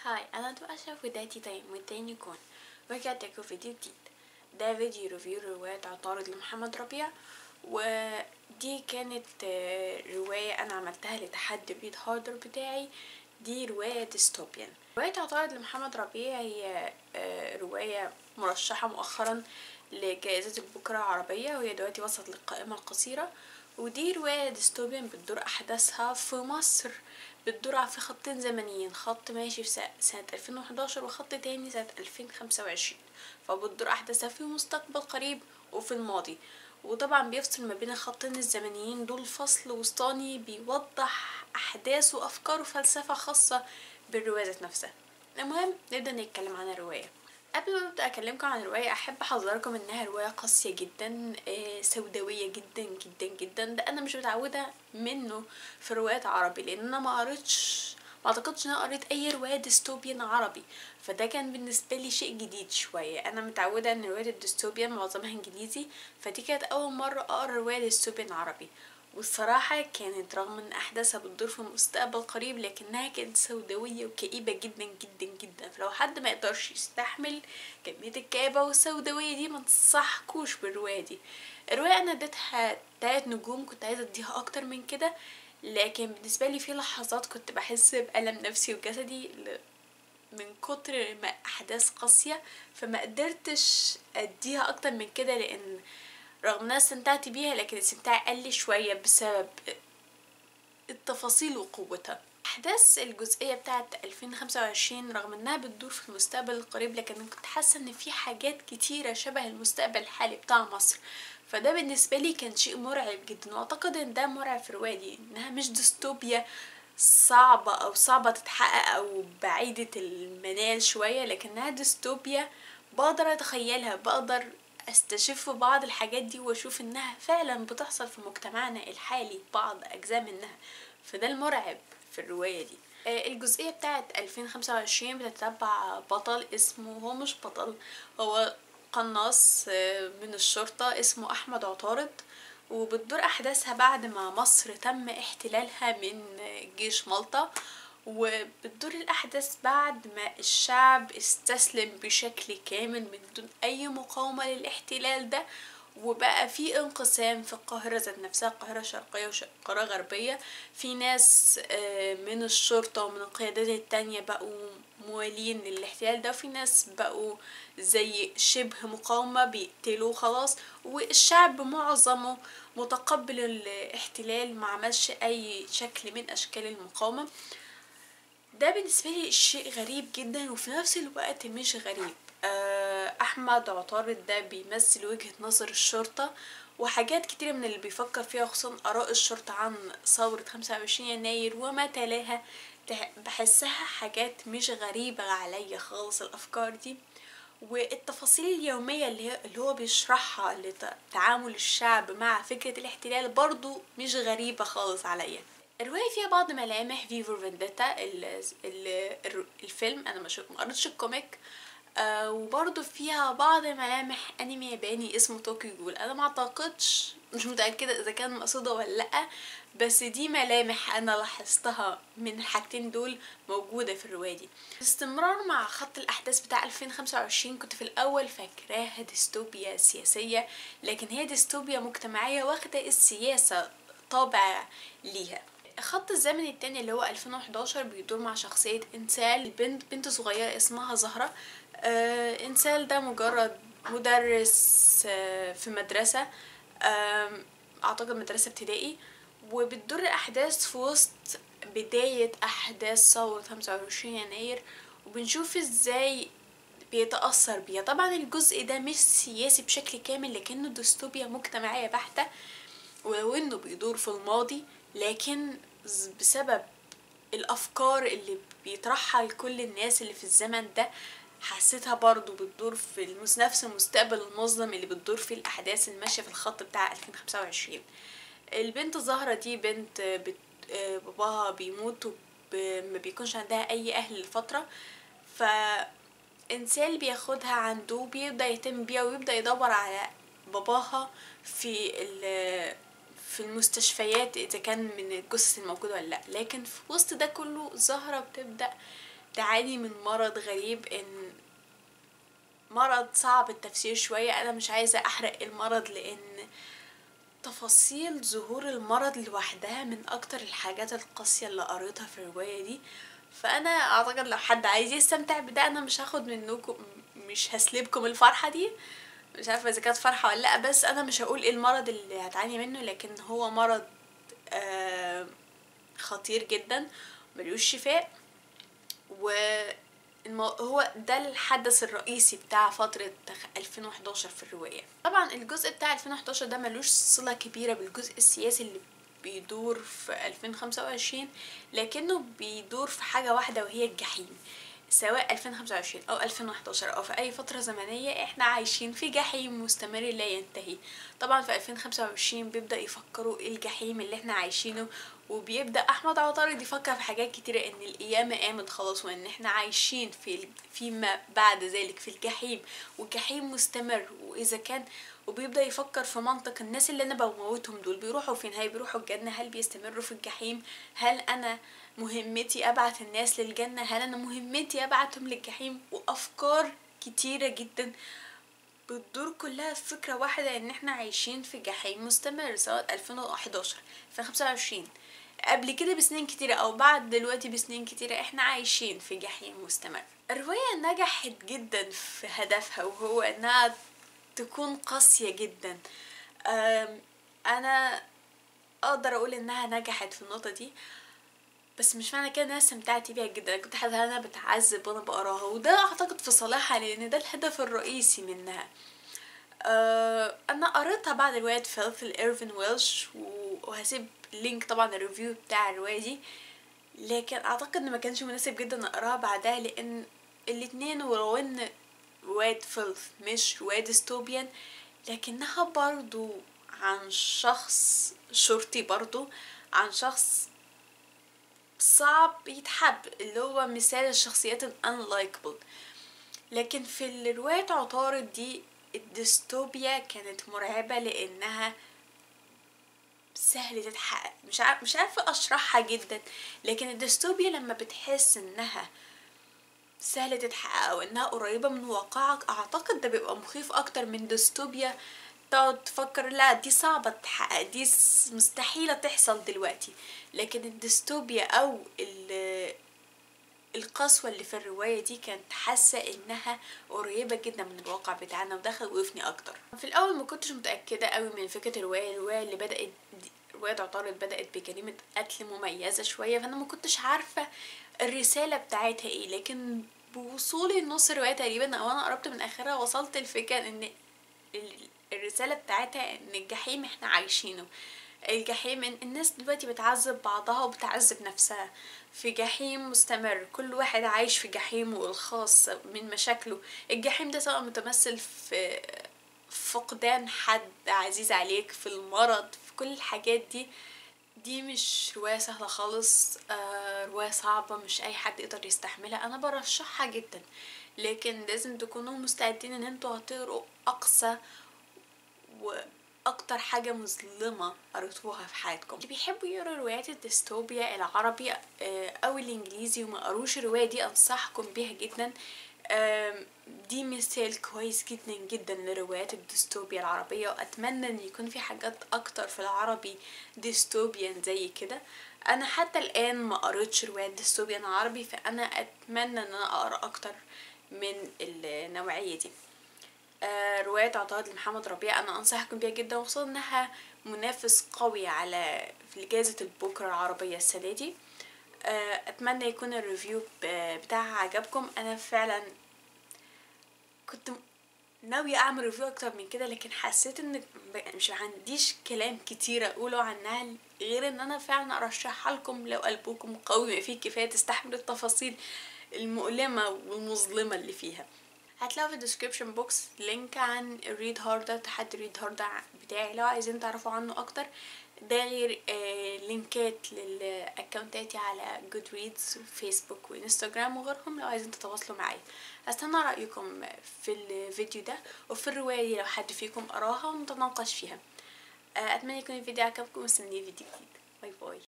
هاي انا دو اشرف وداتي تايم والتاني يكون ورجعت لكم فيديو جديد ده فيديو ريفيو رواية عطارد لمحمد ربيع ودي كانت آه، رواية انا عملتها لتحدي الريد هاردر بتاعي دي رواية ديستوبيان رواية عطارد لمحمد ربيع هي آه، رواية مرشحة مؤخرا لجائزة البكرة العربية وهي دلوقتي وصلت للقائمة القصيرة ودي رواية ديستوبيان بتدور أحداثها في مصر بتدور في خطين زمنيين خط ماشي في سنة- سنة 2011 وخط تاني سنة 2025 فبتدور أحداثها في مستقبل قريب وفي الماضي وطبعا بيفصل ما بين الخطين الزمنيين دول فصل وسطاني بيوضح أحداث وأفكار وفلسفة خاصة بالرواية ذات نفسها المهم نبدأ نتكلم عن الرواية قبل ما ابدا اكلمكم عن الروايه احب احذركم انها روايه قاسيه جدا آه، سوداويه جدا جدا جدا ده انا مش متعوده منه في روايات عربي لان انا ما قريتش ما اعتقدش ان انا قريت اي روايه ديستوبيان عربي فده كان بالنسبه لي شيء جديد شويه انا متعوده ان روايه الديستوبيان معظمها انجليزي فدي كانت اول مره اقرا روايه ديستوبيان عربي والصراحة كانت رغم ان احداثها بتدور في مستقبل قريب لكنها كانت سوداوية وكئيبة جدا جدا جدا فلو حد ما يقدرش يستحمل كمية الكآبة والسوداوية دي ما انصحكوش بالرواية دي الرواية انا اديتها تلات نجوم كنت عايزة اديها اكتر من كده لكن بالنسبة لي في لحظات كنت بحس بألم نفسي وجسدي ل- من كتر ما احداث قاسية فما قدرتش اديها اكتر من كده لان رغم ان انا استمتعت بيها لكن استمتاعي قل شوية بسبب التفاصيل وقوتها احداث الجزئيه بتاعه 2025 رغم انها بتدور في المستقبل القريب لكن أنا كنت حاسه ان في حاجات كتيره شبه المستقبل الحالي بتاع مصر فده بالنسبه لي كان شيء مرعب جدا واعتقد ان ده مرعب في الروايه دي انها مش ديستوبيا صعبة أو صعبة تتحقق أو بعيدة المنال شوية لكنها ديستوبيا بقدر أتخيلها بقدر استشف بعض الحاجات دي واشوف انها فعلا بتحصل في مجتمعنا الحالي بعض اجزاء منها فده المرعب في الرواية دي آه، الجزئية بتاعت 2025 بتتبع بطل اسمه هو مش بطل هو قناص آه، من الشرطة اسمه أحمد عطارد وبتدور أحداثها بعد ما مصر تم احتلالها من آه، جيش مالطا وبتدور الأحداث بعد ما الشعب استسلم بشكل كامل من دون أي مقاومة للاحتلال ده وبقى في انقسام في القاهرة ذات نفسها القاهرة الشرقية والقاهرة الغربية في ناس آه، من الشرطة ومن القيادات التانية بقوا موالين للاحتلال ده وفي ناس بقوا زي شبه مقاومة بيقتلوا خلاص والشعب معظمه متقبل الاحتلال ما عملش أي شكل من أشكال المقاومة ده بالنسبة لي شيء غريب جدا وفي نفس الوقت مش غريب آه، أحمد عطارد ده بيمثل وجهة نظر الشرطة وحاجات كتير من اللي بيفكر فيها خصوصا آراء الشرطة عن ثورة 25 يناير وما تلاها تح- بحسها حاجات مش غريبة عليا خالص الأفكار دي والتفاصيل اليومية اللي هي- اللي هو بيشرحها لتعامل الشعب مع فكرة الاحتلال برضو مش غريبة خالص عليا الرواية فيها بعض ملامح فيفور فينديتا ال- ال- الر- الفيلم انا ما شو- ما قريتش الكوميك آه وبرضه فيها بعض ملامح انمي ياباني اسمه طوكيو جول انا ما اعتقدش مش متأكدة اذا كان مقصودة ولا لأ بس دي ملامح انا لاحظتها من الحاجتين دول موجودة في الرواية دي استمرار مع خط الاحداث بتاع 2025 كنت في الاول فاكراها ديستوبيا سياسية لكن هي ديستوبيا مجتمعية واخدة السياسة طابع ليها الخط الزمني التاني اللي هو 2011 بيدور مع شخصية إنسال بنت بنت صغيرة اسمها زهرة آه إنسال ده مجرد مدرس آه في مدرسة آم، أعتقد مدرسة ابتدائي وبتدور الأحداث في وسط بداية أحداث ثورة 25 يناير وبنشوف ازاي بيتأثر بيها طبعا الجزء ده مش سياسي بشكل كامل لكنه ديستوبيا مجتمعية بحتة ولو انه بيدور في الماضي لكن ز- بسبب الافكار اللي بيطرحها لكل الناس اللي في الزمن ده حسيتها برضو بتدور في المس- نفس المستقبل المظلم اللي بتدور فيه الاحداث الماشيه في الخط بتاع 2025 البنت زهرة دي بنت بت... آه، باباها بيموت وما بيكونش عندها اي اهل لفتره ف انسان بياخدها عنده بيبدا يهتم بيها ويبدا يدور على باباها في ال في المستشفيات اذا كان من الجثث الموجوده ولا لا لكن في وسط ده كله زهره بتبدا بتعاني من مرض غريب ان مرض صعب التفسير شوية انا مش عايزة احرق المرض لان تفاصيل ظهور المرض لوحدها من اكتر الحاجات القاسية اللي قريتها في الرواية دي فانا اعتقد لو حد عايز يستمتع بده انا مش هاخد منكم مش هسلبكم الفرحة دي مش عارفة اذا كانت فرحة ولا لا بس انا مش هقول ايه المرض اللي هتعاني منه لكن هو مرض آه خطير جدا ملوش شفاء و المو... هو ده الحدث الرئيسي بتاع فترة 2011 في الرواية طبعا الجزء بتاع 2011 ده ملوش صلة كبيرة بالجزء السياسي اللي بيدور في 2025 لكنه بيدور في حاجة واحدة وهي الجحيم سواء 2025 أو 2011 أو في أي فترة زمنية احنا عايشين في جحيم مستمر لا ينتهي طبعا في 2025 بيبدأ يفكروا ايه الجحيم اللي احنا عايشينه وبيبدا احمد عطارد يفكر في حاجات كتيره ان القيامه قامت خلاص وان احنا عايشين في فيما بعد ذلك في الجحيم والجحيم مستمر واذا كان وبيبدا يفكر في منطق الناس اللي انا بموتهم دول بيروحوا فين هل بيروحوا الجنه هل بيستمروا في الجحيم هل انا مهمتي ابعت الناس للجنه هل انا مهمتي ابعتهم للجحيم وافكار كتيره جدا بتدور كلها في فكرة واحدة ان احنا عايشين في جحيم مستمر سواء 2011 2025 قبل كده بسنين كتيرة او بعد دلوقتي بسنين كتيرة احنا عايشين في جحيم مستمر الرواية نجحت جدا في هدفها وهو انها تكون قاسية جدا انا اقدر اقول انها نجحت في النقطة دي بس مش معنى كده انا استمتعت بيها جدا انا كنت حاسه انا بتعذب وانا بقراها وده اعتقد في صالحها لان ده الهدف الرئيسي منها أه انا قريتها بعد روايه فيلث الايرفين ويلش وهسيب لينك طبعا الريفيو بتاع الروايه دي لكن اعتقد ان ما كانش مناسب جدا اقراها بعدها لان الاتنين ولو ان روايه فيلث مش روايه ديستوبيان لكنها برضو عن شخص شرطي برضو عن شخص صعب يتحب اللي هو مثال الشخصيات الانلايكبل لكن في الرواية عطارد دي الديستوبيا كانت مرعبة لانها سهل تتحقق مش عارف مش عارفة اشرحها جدا لكن الديستوبيا لما بتحس انها سهل تتحقق او انها قريبة من واقعك اعتقد ده بيبقى مخيف اكتر من ديستوبيا تقعد تفكر لا دي صعبة تحقق دي مستحيلة تحصل دلوقتي لكن الديستوبيا او القسوة اللي في الرواية دي كانت حاسة انها قريبة جدا من الواقع بتاعنا وده خوفني اكتر في الاول ما كنتش متأكدة قوي من فكرة الرواية الرواية اللي بدأت رواية عطارد بدأت بجريمة قتل مميزة شوية فانا ما كنتش عارفة الرسالة بتاعتها ايه لكن بوصولي لنص الرواية تقريبا او انا قربت من اخرها وصلت الفكرة ان الرسالة بتاعتها ان الجحيم احنا عايشينه الجحيم ان الناس دلوقتي بتعذب بعضها وبتعذب نفسها في جحيم مستمر كل واحد عايش في جحيمه الخاص من مشاكله الجحيم ده سواء متمثل في فقدان حد عزيز عليك في المرض في كل الحاجات دي دي مش رواية سهلة خالص آه رواية صعبة مش أي حد يقدر يستحملها أنا برشحها جدا لكن لازم تكونوا مستعدين ان انتوا هتقروا أقصى واكتر حاجة مظلمة قريتوها في حياتكم اللي بيحبوا يقروا روايات الديستوبيا العربي او الانجليزي وما قروش الرواية دي انصحكم بيها جدا دي مثال كويس جدا جدا لروايات الديستوبيا العربية واتمنى ان يكون في حاجات اكتر في العربي ديستوبيان زي كده انا حتى الان ما قريتش روايات ديستوبيان عربي فانا اتمنى ان انا اقرا اكتر من النوعية دي آه رواية عطاء لمحمد ربيع أنا أنصحكم بيها جدا وخصوصا إنها منافس قوي على في جائزة البوكر العربية السنة دي آه أتمنى يكون الريفيو بتاعها عجبكم أنا فعلا كنت ناوية أعمل ريفيو أكتر من كده لكن حسيت إن مش عنديش كلام كتير أقوله عنها غير إن أنا فعلا أرشحها لكم لو قلبكم قوي ما فيه كفاية تستحمل التفاصيل المؤلمة والمظلمة اللي فيها هتلاقوا في الديسكريبشن بوكس لينك عن الريد هاردر تحدي الريد هاردر بتاعي لو عايزين تعرفوا عنه اكتر ده غير آه لينكات للاكونتاتي على جود ريدز فيسبوك وانستجرام وغيرهم لو عايزين تتواصلوا معايا استنى رايكم في الفيديو ده وفي الروايه دي لو حد فيكم قراها ونتناقش فيها آه اتمنى يكون الفيديو عجبكم واستنوني فيديو جديد باي باي